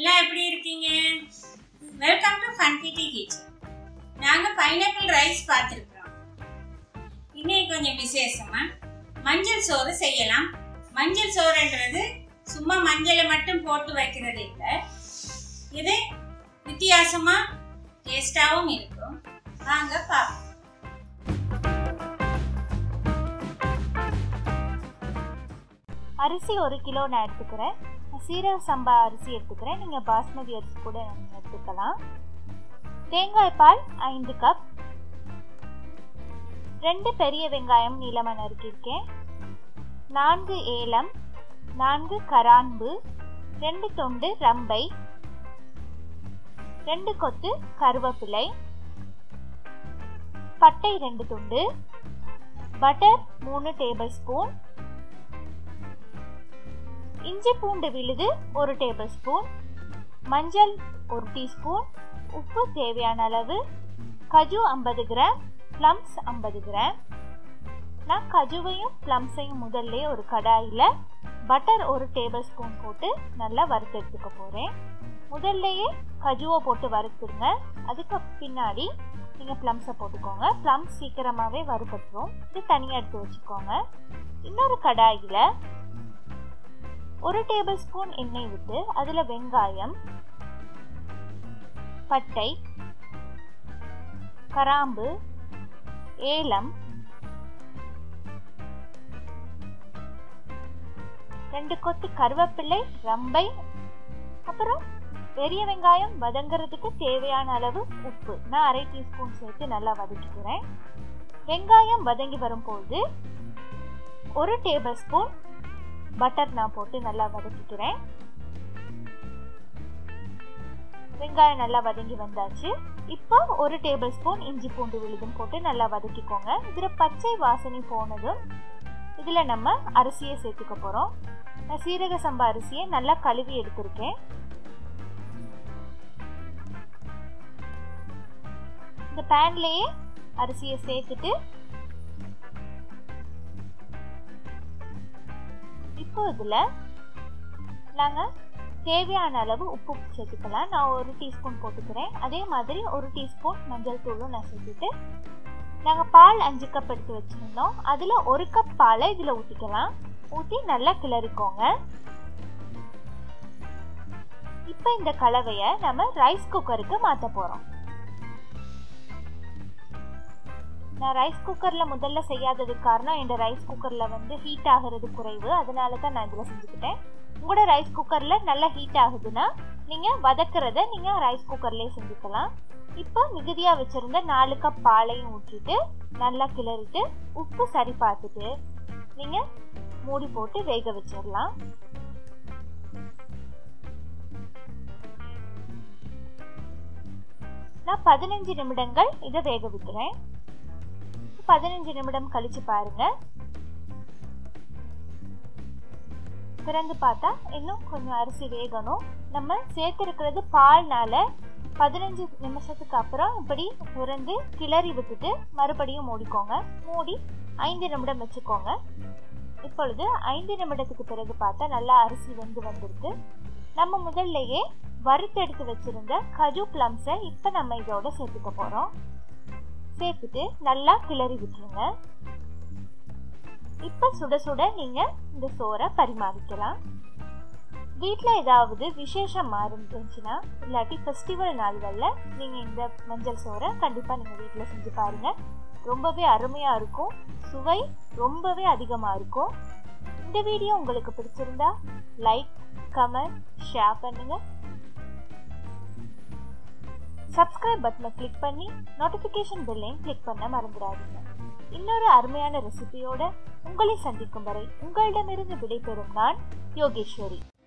எல்லாம் எப்படி இருக்கீங்க welcome to fun kitty kitchen நாங்கள் பைனாப்பிள் ரைஸ் பார்த்துருக்குறோம் இன்னைக்கு கொஞ்சம் விசேஷமா மஞ்சள் சோறு செய்யலாம் மஞ்சள் சோறுன்றது சும்மா மஞ்சளை மட்டும் போட்டு வைக்கிறது இல்லை இது வித்தியாசமா டேஸ்டாகவும் இருக்கும் வாங்க பார்ப்போம் அரிசி ஒரு கிலோ நான் எடுத்துக்கிறேன் சீரக சம்பா அரிசி எடுத்துக்கிறேன் நீங்கள் பாஸ்மதி அரிசி கூட நீங்கள் எடுத்துக்கலாம் தேங்காய் பால் ஐந்து கப் ரெண்டு பெரிய வெங்காயம் நீளமாக நறுக்கியிருக்கேன் நான்கு ஏலம் நான்கு கரான்பு ரெண்டு தொண்டு ரம்பை ரெண்டு கொத்து கருவேப்பிலை பட்டை ரெண்டு துண்டு பட்டர் மூணு டேபிள் ஸ்பூன் இஞ்சி பூண்டு விழுது ஒரு டேபிள் ஸ்பூன் மஞ்சள் ஒரு டீஸ்பூன் உப்பு தேவையான அளவு கஜு ஐம்பது கிராம் ப்ளம்ஸ் ஐம்பது கிராம் நான் கஜுவையும் ப்ளம்ஸையும் முதல்ல ஒரு கடாயில் பட்டர் ஒரு டேபிள் ஸ்பூன் போட்டு நல்லா வறுத்து எடுத்துக்க போகிறேன் முதல்லையே கஜுவை போட்டு வறுத்துருங்க அதுக்கு பின்னாடி நீங்கள் ப்ளம்ஸை போட்டுக்கோங்க ப்ளம்ஸ் சீக்கிரமாகவே வறுபட்டுரும் இது தனியாக எடுத்து வச்சுக்கோங்க இன்னொரு கடாயில் ஒரு டேபிள் ஸ்பூன் எண்ணெய் விட்டு அதில் வெங்காயம் பட்டை கராம்பு ஏலம் ரெண்டு கொத்து கருவேப்பிள்ளை ரம்பை அப்புறம் பெரிய வெங்காயம் வதங்கிறதுக்கு தேவையான அளவு உப்பு நான் அரை டீஸ்பூன் சேர்த்து நல்லா வதக்கிக்கிறேன் வெங்காயம் வதங்கி வரும்போது ஒரு டேபிள் ஸ்பூன் பட்டர் நான் போட்டு நல்லா வதக்கிக்கிறேன் வெங்காயம் நல்லா வதங்கி வந்தாச்சு இப்போ ஒரு டேபிள் ஸ்பூன் இஞ்சி பூண்டு விழுதும் போட்டு நல்லா வதக்கிக்கோங்க இதில் பச்சை வாசனை போனதும் இதில் நம்ம அரிசியை சேர்த்துக்க போகிறோம் நான் சீரக சம்பா அரிசியை நல்லா கழுவி எடுத்திருக்கேன் இந்த பேன்லேயே அரிசியை சேர்த்துட்டு இப்போ இதில் நாங்கள் தேவையான அளவு உப்பு சேர்த்துக்கலாம் நான் ஒரு டீஸ்பூன் போட்டுக்கிறேன் அதே மாதிரி ஒரு டீஸ்பூன் மஞ்சள் தூளும் நான் சேர்த்துட்டு நாங்கள் பால் அஞ்சு கப் எடுத்து வச்சுருந்தோம் அதில் ஒரு கப் பாலை இதில் ஊற்றிக்கலாம் ஊற்றி நல்லா கிளறிக்கோங்க இப்போ இந்த கலவையை நம்ம ரைஸ் குக்கருக்கு மாற்ற போகிறோம் நான் ரைஸ் குக்கரில் முதல்ல செய்யாததுக்கு காரணம் என் ரைஸ் குக்கரில் வந்து ஹீட் ஆகிறது குறைவு அதனால தான் நான் இதில் செஞ்சுக்கிட்டேன் உங்களோட ரைஸ் குக்கரில் நல்லா ஹீட் ஆகுதுன்னா நீங்கள் வதக்கிறத நீங்கள் ரைஸ் குக்கர்லேயே செஞ்சுக்கலாம் இப்போ மிகுதியாக வச்சுருந்த நாலு கப் பாலையும் ஊற்றிட்டு நல்லா கிளறிட்டு உப்பு சரி பார்த்துட்டு நீங்கள் மூடி போட்டு வேக வச்சிடலாம் நான் பதினஞ்சு நிமிடங்கள் இதை வேக விட்டுறேன் பதினஞ்சு நிமிடம் கழிச்சு பாருங்க திறந்து பார்த்தா இன்னும் கொஞ்சம் அரிசி வேகணும் நம்ம சேர்த்துருக்கிறது பால்னால பதினஞ்சு நிமிஷத்துக்கு அப்புறம் இப்படி திறந்து கிளறி விட்டுட்டு மறுபடியும் மூடிக்கோங்க மூடி ஐந்து நிமிடம் வச்சுக்கோங்க இப்பொழுது ஐந்து நிமிடத்துக்கு பிறகு பார்த்தா நல்லா அரிசி வெந்து வந்திருக்கு நம்ம முதல்லையே வறுத்தெடுத்து வச்சிருந்த கஜு பிளம்ஸை இப்போ நம்ம இதோட சேர்த்துக்க போகிறோம் சேர்த்துட்டு நல்லா கிளறி விட்டுருங்க இப்போ சுட சுட நீங்கள் இந்த சோறை பரிமாறிக்கலாம் வீட்டில் ஏதாவது விசேஷம் இருந்துச்சுன்னா இல்லாட்டி ஃபெஸ்டிவல் நாள்களில் நீங்கள் இந்த மஞ்சள் சோறை கண்டிப்பாக நீங்கள் வீட்டில் செஞ்சு பாருங்கள் ரொம்பவே அருமையாக இருக்கும் சுவை ரொம்பவே அதிகமாக இருக்கும் இந்த வீடியோ உங்களுக்கு பிடிச்சிருந்தா லைக் கமெண்ட் ஷேர் பண்ணுங்கள் சப்ஸ்கிரைப் பட்டனை கிளிக் பண்ணி நோட்டிஃபிகேஷன் பெல்லையும் கிளிக் பண்ண மறந்துடாதீங்க இன்னொரு அருமையான ரெசிபியோட உங்களை சந்திக்கும் வரை உங்களிடமிருந்து விடைபெறும் நான் யோகேஸ்வரி